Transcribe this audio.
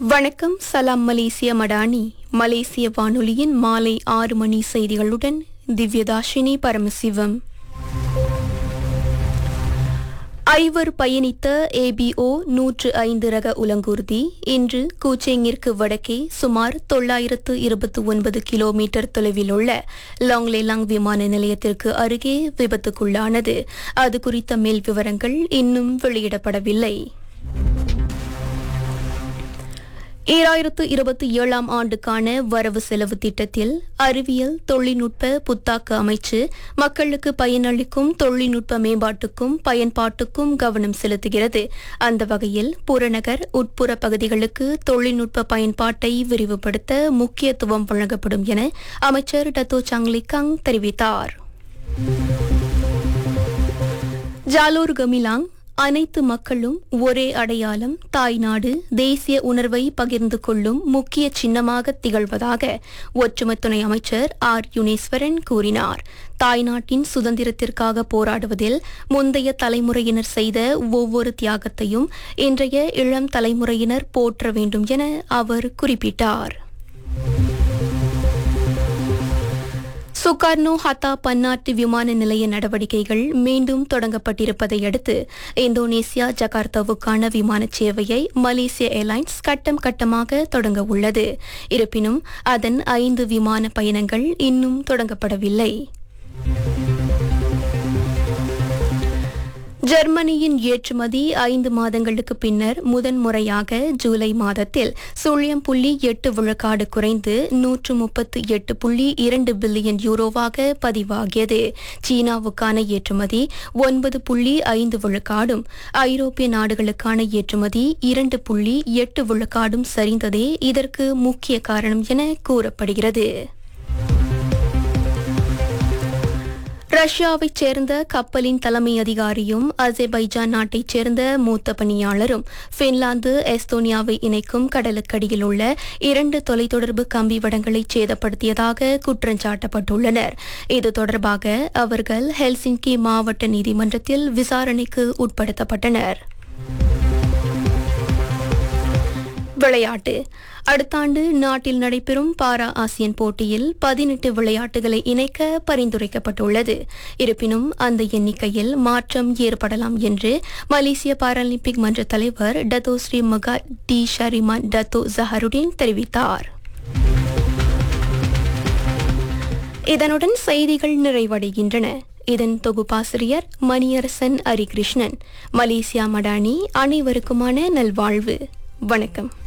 வணக்கம் சலாம் மலேசிய மடானி மலேசிய வானொலியின் மாலை ஆறு மணி செய்திகளுடன் திவ்யதாஷினி பரமசிவம் ஐவர் பயணித்த ஏபிஓ நூற்று ஐந்து ரக உலங்கூர்தி இன்று கூச்சேங்கிற்கு வடக்கே சுமார் தொள்ளாயிரத்து இருபத்தி ஒன்பது கிலோமீட்டர் தொலைவில் உள்ள லாங்லேலாங் விமான நிலையத்திற்கு அருகே விபத்துக்குள்ளானது அது குறித்த மேல் விவரங்கள் இன்னும் வெளியிடப்படவில்லை ஈராயிரத்து இருபத்தி ஏழாம் ஆண்டுக்கான வரவு செலவு திட்டத்தில் அறிவியல் தொழில்நுட்ப புத்தாக்க அமைச்சு மக்களுக்கு பயனளிக்கும் தொழில்நுட்ப மேம்பாட்டுக்கும் பயன்பாட்டுக்கும் கவனம் செலுத்துகிறது அந்த வகையில் புறநகர் உட்புற பகுதிகளுக்கு தொழில்நுட்ப பயன்பாட்டை விரிவுபடுத்த முக்கியத்துவம் வழங்கப்படும் என அமைச்சர் டத்தோ சாங்லிகாங் தெரிவித்தார் ஜாலூர் கமிலாங் அனைத்து மக்களும் ஒரே அடையாளம் தாய்நாடு தேசிய உணர்வை பகிர்ந்து கொள்ளும் முக்கிய சின்னமாக திகழ்வதாக ஒற்றுமை துணை அமைச்சர் ஆர் யுனேஸ்வரன் கூறினார் தாய்நாட்டின் சுதந்திரத்திற்காக போராடுவதில் முந்தைய தலைமுறையினர் செய்த ஒவ்வொரு தியாகத்தையும் இன்றைய இளம் தலைமுறையினர் போற்ற வேண்டும் என அவர் குறிப்பிட்டார் சுகார்னோ ஹத்தா பன்னாட்டு விமான நிலைய நடவடிக்கைகள் மீண்டும் தொடங்கப்பட்டிருப்பதை அடுத்து இந்தோனேசியா ஜகார்த்தாவுக்கான விமான சேவையை மலேசிய ஏர்லைன்ஸ் கட்டம் கட்டமாக தொடங்க உள்ளது இருப்பினும் அதன் ஐந்து விமான பயணங்கள் இன்னும் தொடங்கப்படவில்லை ஜெர்மனியின் ஏற்றுமதி ஐந்து மாதங்களுக்கு பின்னர் முதன்முறையாக ஜூலை மாதத்தில் சுழியம் புள்ளி எட்டு விழுக்காடு குறைந்து நூற்று முப்பத்து எட்டு புள்ளி இரண்டு பில்லியன் யூரோவாக பதிவாகியது சீனாவுக்கான ஏற்றுமதி ஒன்பது புள்ளி ஐந்து விழுக்காடும் ஐரோப்பிய நாடுகளுக்கான ஏற்றுமதி இரண்டு புள்ளி எட்டு விழுக்காடும் சரிந்ததே இதற்கு முக்கிய காரணம் என கூறப்படுகிறது ரஷ்யாவைச் சேர்ந்த கப்பலின் தலைமை அதிகாரியும் அசர்பைஜான் நாட்டைச் சேர்ந்த மூத்த பணியாளரும் பின்லாந்து எஸ்தோனியாவை இணைக்கும் கடலுக்கடியில் உள்ள இரண்டு தொலைத்தொடர்பு கம்பி வடங்களை சேதப்படுத்தியதாக குற்றஞ்சாட்டப்பட்டுள்ளனர் இது தொடர்பாக அவர்கள் ஹெல்சிங்கி மாவட்ட நீதிமன்றத்தில் விசாரணைக்கு உட்படுத்தப்பட்டனர் விளையாட்டு அடுத்த ஆண்டு நாட்டில் நடைபெறும் பாரா ஆசியன் போட்டியில் பதினெட்டு விளையாட்டுகளை இணைக்க பரிந்துரைக்கப்பட்டுள்ளது இருப்பினும் அந்த எண்ணிக்கையில் மாற்றம் ஏற்படலாம் என்று மலேசிய பாராலிம்பிக் மன்ற தலைவர் டத்தோ ஸ்ரீ மகா டி ஷரிமான் டத்தோ ஜஹருடீன் தெரிவித்தார் இதனுடன் செய்திகள் நிறைவடைகின்றன இதன் தொகுப்பாசிரியர் மணியரசன் அரிகிருஷ்ணன் மலேசியா மடானி அனைவருக்குமான நல்வாழ்வு வணக்கம்